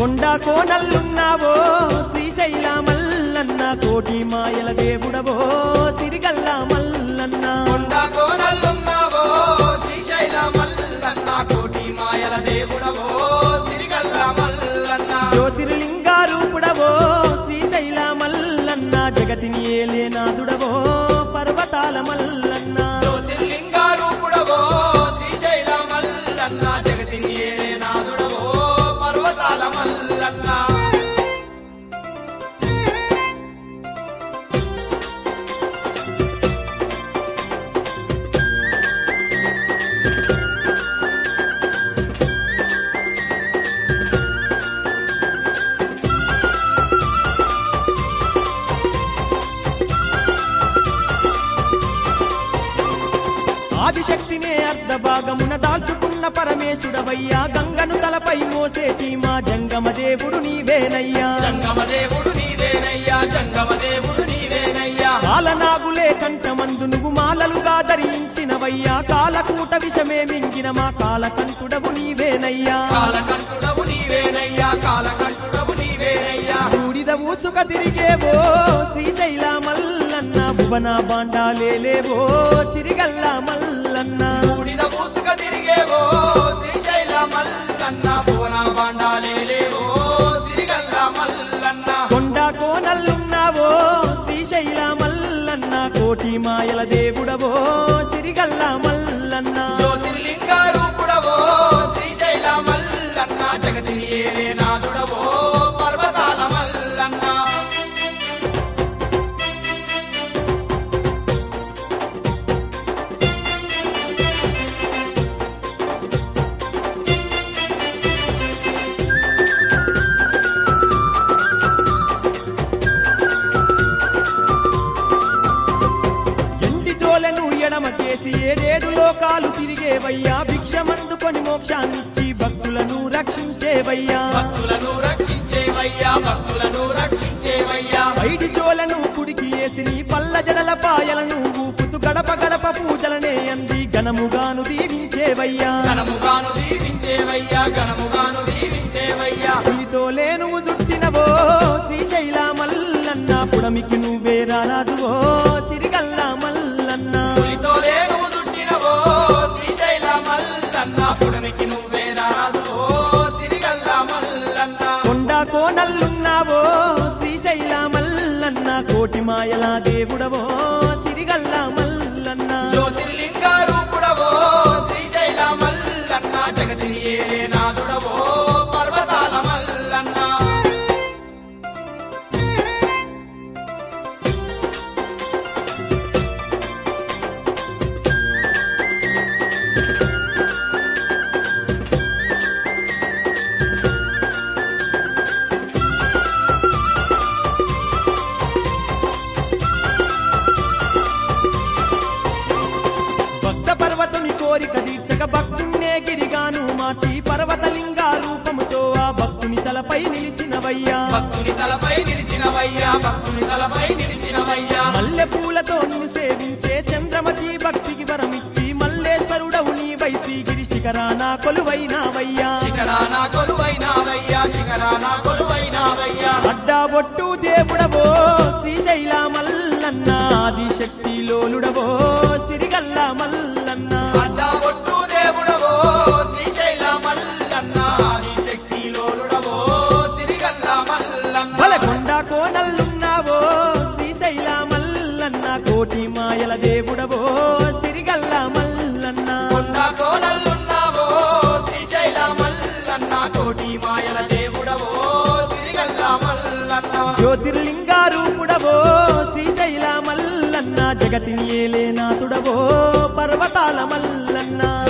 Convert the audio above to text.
కొండ కోనల్లున్నావో శ్రీశైల మల్లన్న కోటి మాయల దేవుడవో సిరిగల్ల మల్లన్న కొండ కోనల్లున్నావో శ్రీశైల మల్లన్న కోటి మాయల దేవుడవో సిరిగల్ల మల్లన్న జ్యోతిర్లింగ రూపుడవో శ్రీశైల మల్లన్న జగతిని ఏలేనాథుడవో పర్వతాల మల్లన్న జ్యోతిర్లింగ రూపుడవో శ్రీశైల మల్లన్న జగతిని ఏలే నాదుడవో పర్వతాల మల్లన్న ఆదిశక్తినే అర్ధ భాగమున దాల్చుకున్న పరమేశుడవయ్యా గంగను తలపై మోసేటి మా జంగమ దేవుడు నీవేనయ్యా జంగమ దేవుడు నీవేనయ్యా జంగమ దేవుడు నీవేనయ్యా కాలనాగులే కంఠమందు నువ్వు మాలలుగా ధరించినవయ్యా కాలకూట విషమే మింగిన మా కాలకంఠుడవు నీవేనయ్యా కాలకంఠుడవు నీవేనయ్యా కాలకంఠుడవు నీవేనయ్యా బూడిద ఊసుక తిరిగేవో శ్రీశైల మల్లన్న భువన బాండాలేవో సిరిగల్ల మల్లన్న బూడిద పూసుక తిరిగేవో శ్రీశైల మల్లన్న భువన బాండాలేవో సిరిగల్ల మల్లన్న కొండ కోనల్లున్నావో శ్రీశైల మల్లన్న కోటి మాయల దేవుడవో సిరిగల్ల మల్లన్న జ్యోతిర్లింగ రూపుడవో శ్రీశైల మల్లన్న జగతిని ఏలే నాదుడవో పర్వతాల మల్లన్న ఎండి జోలెను ఎడమ చేసి ఏడేడు లోకాలు తిరిగేవయ్యా భిక్షమందుకొని మోక్షాన్నిచ్చి భక్తులను రక్షించేవయ్యా భక్తులను రక్షించేవయ్యా భక్తులను రక్షించేవయ్యా పైడి జోలను కుడికి వేసి నీ పల్ల జడల పాయలను ఊపుతూ గడప గడప పూజలనే అంది ఘనముగాను దీవించేవయ్యా ఘనముగాను దీవించేవయ్యా ఘనముగాను దీవించేవయ్యా పులితో లేను దుట్టినవో శ్రీశైల మల్లన్న పుడమికి నువ్వే రారాజువో సిరిగల్ల మల్లన్న పులితో లేను దుట్టినవో శ్రీశైల మల్లన్న పుడమికి నువ్వే రాదు సిరిగల్ల మల్లన్న కొండ కోనల్లున్నావో శ్రీశైల మల్లన్న కోటి మాయల దేవుడవో సిరిగల్ల మల్లన్న జ్యోతిర్లింగ రూపుడవో శ్రీశైల మల్లన్న జగతిని ఏలే నాదుడవో పర్వతాల మల్లన్న భక్త పర్వతుని కోరిక తీర్చక భక్తున్నే గిరిగాను మార్చి పర్వతలింగ రూపముతో ఆ భక్తుని తలపై నిలిచినవయ్యా భక్తుని తలపై నిలిచినవయ్యా భక్తుని తలపై నిలిచినవయ్యా మల్లె పూలతో నిన్ను సేవించే చంద్రమతి భక్తికి వరమిచ్చి మల్లేశ్వరుడవు నీ వైశ్రీగిరి శిఖరాన కొలువైనావయ్యా శిఖరాన కొలువైనావయ్యా శిఖరాన కొలువైనావయ్యా అడ్డా బొట్టు దేవుడవో శ్రీశైల మల్లన్న ఆదిశక్తి లోలుడవో సిరిగల్ల మల్లన్న అడ్డా ఒట్టు దేవుడవో శ్రీశైల మల్లన్న ఆదిశక్తి లోలుడవో సిరిగల్ల మల్లన్న బలకొండ కోనల్లున్నావో శ్రీశైల మల్లన్న కోటి మాయల దేవుడవో సిరిగల్ల మల్లన్న కొండ కోనల్లున్నావో శ్రీశైల మల్లన్న కోటి మాయల దేవుడవో సిరిగల్ల మల్లన్న జ్యోతిర్లింగ రూపుడవో శ్రీశైల మల్లన్న జగతిని ఏలేనాథుడవో పర్వతాల మల్లన్న